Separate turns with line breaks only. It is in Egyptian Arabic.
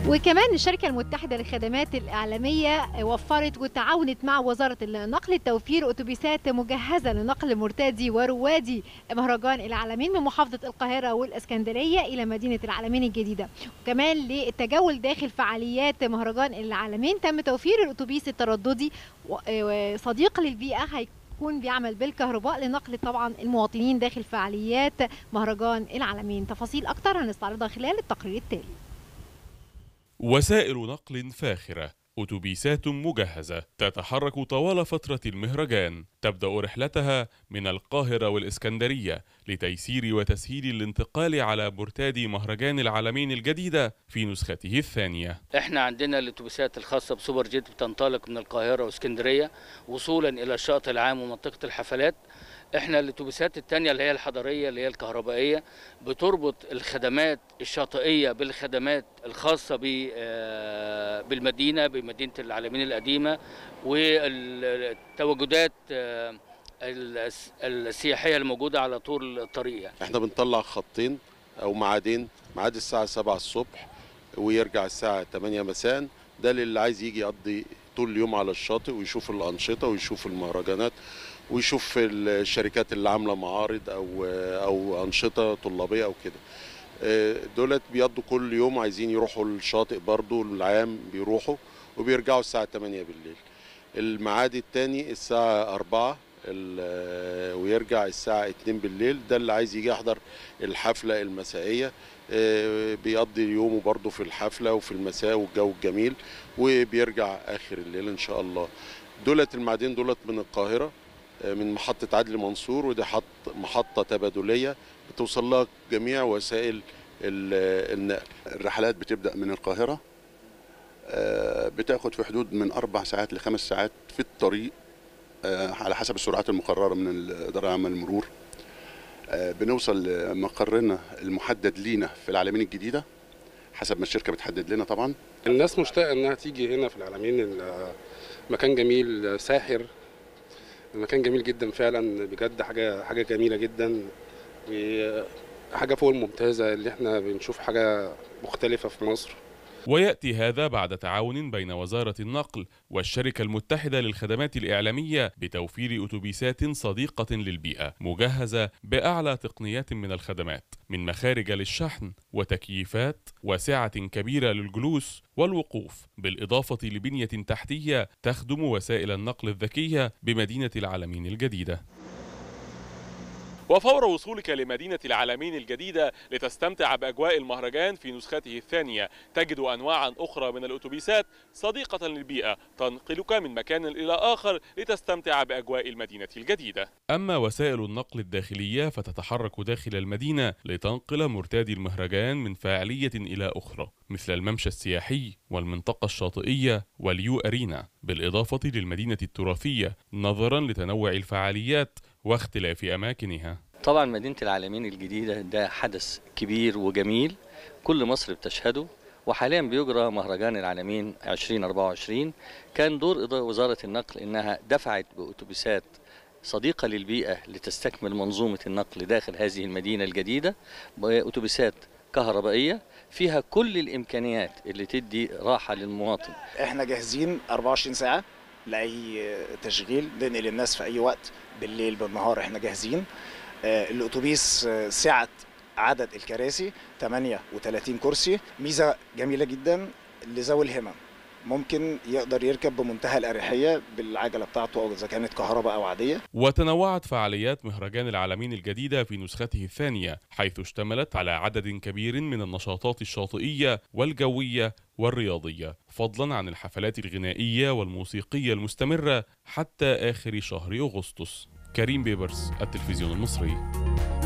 وكمان الشركة المتحدة للخدمات الإعلامية وفرت وتعاونت مع وزارة النقل لتوفير أتوبيسات مجهزة لنقل مرتادي وروادي مهرجان العالمين من محافظة القاهرة والإسكندرية إلى مدينة العالمين الجديدة وكمان للتجول داخل فعاليات مهرجان العالمين تم توفير الأتوبيس الترددي صديق للبيئة هيكون بيعمل بالكهرباء لنقل طبعا المواطنين داخل فعاليات مهرجان العالمين تفاصيل أكتر هنستعرضها خلال التقرير التالي
وسائل نقل فاخرة أتوبيسات مجهزة تتحرك طوال فترة المهرجان تبدأ رحلتها من القاهرة والإسكندرية لتيسير وتسهيل الانتقال على مرتادي مهرجان العالمين الجديدة في نسخته الثانية
احنا عندنا الاتوبيسات الخاصة بسوبر جيت بتنطلق من القاهرة واسكندرية وصولا إلى الشاطئ العام ومنطقة الحفلات احنا الاتوبيسات التانية اللي هي الحضرية اللي هي الكهربائية بتربط الخدمات الشاطئية بالخدمات الخاصة بالمدينة بمدينة العالمين القديمة والتواجدات السياحية الموجودة على طول الطريق يعني.
احنا بنطلع خطين او معادين معاد الساعة 7 الصبح ويرجع الساعة 8 مساء ده للي عايز يجي يقضي طول اليوم على الشاطئ ويشوف الأنشطة ويشوف المهرجانات ويشوف الشركات اللي عامله معارض او او انشطه طلابيه او كده دولت بيقضوا كل يوم عايزين يروحوا الشاطئ برضو العام بيروحوا وبيرجعوا الساعه 8 بالليل الميعاد الثاني الساعه 4 ويرجع الساعة 2 بالليل ده اللي عايز يجي يحضر الحفلة المسائية بيقضي يومه برضه في الحفلة وفي المساء والجو الجميل وبيرجع آخر الليل إن شاء الله دولت المعادين دولت من القاهرة من محطة عدلي منصور ودي حط محطة تبادلية بتوصل لها جميع وسائل النقل
الرحلات بتبدأ من القاهرة بتاخد في حدود من أربع ساعات لخمس ساعات في الطريق على حسب السرعات المقررة من الإدارة العامة للمرور بنوصل لمقرنا المحدد لينا في العالمين الجديدة حسب ما الشركة بتحدد لنا طبعا
الناس مشتاقة إنها تيجي هنا في العالمين مكان جميل ساحر المكان جميل جدا فعلا بجد حاجه حاجه جميله جدا وحاجه فوق الممتازه اللي احنا بنشوف حاجه مختلفه في مصر
وياتي هذا بعد تعاون بين وزاره النقل والشركه المتحده للخدمات الاعلاميه بتوفير اتوبيسات صديقه للبيئه مجهزه باعلى تقنيات من الخدمات من مخارج للشحن وتكييفات وسعه كبيره للجلوس والوقوف بالاضافه لبنيه تحتيه تخدم وسائل النقل الذكيه بمدينه العالمين الجديده وفور وصولك لمدينة العالمين الجديدة لتستمتع بأجواء المهرجان في نسخته الثانية تجد أنواعا أخرى من الأتوبيسات صديقة للبيئة تنقلك من مكان إلى آخر لتستمتع بأجواء المدينة الجديدة أما وسائل النقل الداخلية فتتحرك داخل المدينة لتنقل مرتادي المهرجان من فاعلية إلى أخرى مثل الممشى السياحي والمنطقة الشاطئية واليو أرينا بالإضافة للمدينة التراثية نظرا لتنوع الفعاليات واختلاف أماكنها
طبعا مدينة العالمين الجديدة ده حدث كبير وجميل كل مصر بتشهده وحاليا بيجرى مهرجان العالمين 2024 كان دور وزارة النقل إنها دفعت بأتوبيسات صديقة للبيئة لتستكمل منظومة النقل داخل هذه المدينة الجديدة بأتوبيسات كهربائية فيها كل الإمكانيات اللي تدي راحة للمواطن
احنا جاهزين 24 ساعة لأي تشغيل ننقل الناس في أي وقت بالليل بالنهار احنا جاهزين آه الأتوبيس آه سعة عدد الكراسي 38 كرسي ميزة جميلة جدا لذوي الهمم ممكن يقدر يركب بمنتهى الأريحية بالعجلة بتاعته أو إذا كانت كهرباء أو عادية
وتنوعت فعاليات مهرجان العالمين الجديدة في نسخته الثانية حيث اشتملت على عدد كبير من النشاطات الشاطئية والجوية والرياضية فضلا عن الحفلات الغنائية والموسيقية المستمرة حتى آخر شهر أغسطس كريم بيبرس التلفزيون المصري